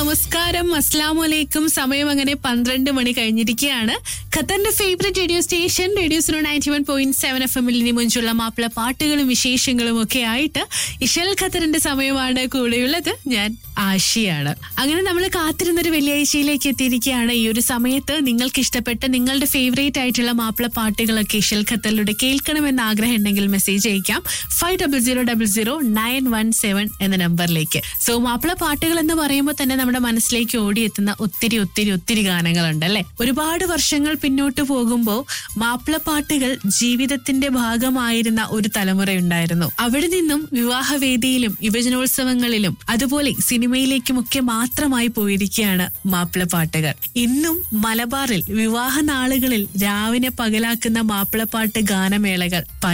നമസ്കാരം അസ്ലാം വലൈക്കും സമയം അങ്ങനെ പന്ത്രണ്ട് മണി കഴിഞ്ഞിരിക്കുകയാണ് ഖത്തറിന്റെ favourite radio station radio zero ninety one point seven F എമ്മിൽ ഇനി മുഞ്ചുള്ള മാപ്പിള പാട്ടുകളും വിശേഷങ്ങളും ഒക്കെ ആയിട്ട് ഇഷൽ ഖത്തറിന്റെ സമയമാണ് കൂടെയുള്ളത് ഞാൻ ആഷിയാണ് അങ്ങനെ നമ്മൾ കാത്തിരുന്നൊരു വെള്ളിയാഴ്ചയിലേക്ക് എത്തിയിരിക്കുകയാണ് ഈ ഒരു സമയത്ത് നിങ്ങൾക്ക് ഇഷ്ടപ്പെട്ട നിങ്ങളുടെ ഫേവറേറ്റ് ആയിട്ടുള്ള മാപ്പിള പാട്ടുകളൊക്കെ ഇഷൽ ഖത്തറിലൂടെ കേൾക്കണമെന്ന് ആഗ്രഹം ഉണ്ടെങ്കിൽ മെസ്സേജ് അയക്കാം five double zero double zero nine one seven എന്ന നമ്പറിലേക്ക് സോ മാപ്പിള പാട്ടുകൾ എന്ന് പറയുമ്പോൾ തന്നെ നമ്മുടെ മനസ്സിലേക്ക് ഓടിയെത്തുന്ന ഒത്തിരി ഒത്തിരി ഒത്തിരി ഗാനങ്ങളുണ്ട് അല്ലെ ഒരുപാട് വർഷങ്ങൾ പിന്നോട്ട് പോകുമ്പോൾ മാപ്പിള പാട്ടുകൾ ജീവിതത്തിന്റെ ഭാഗമായിരുന്ന ഒരു തലമുറയുണ്ടായിരുന്നു അവിടെ നിന്നും വിവാഹവേദിയിലും യുവജനോത്സവങ്ങളിലും അതുപോലെ സിനിമയിലേക്കും ഒക്കെ മാത്രമായി പോയിരിക്കുകയാണ് മാപ്പിള പാട്ടുകൾ ഇന്നും മലബാറിൽ വിവാഹ നാളുകളിൽ രാവിനെ പകലാക്കുന്ന മാപ്പിളപ്പാട്ട് ഗാനമേളകൾ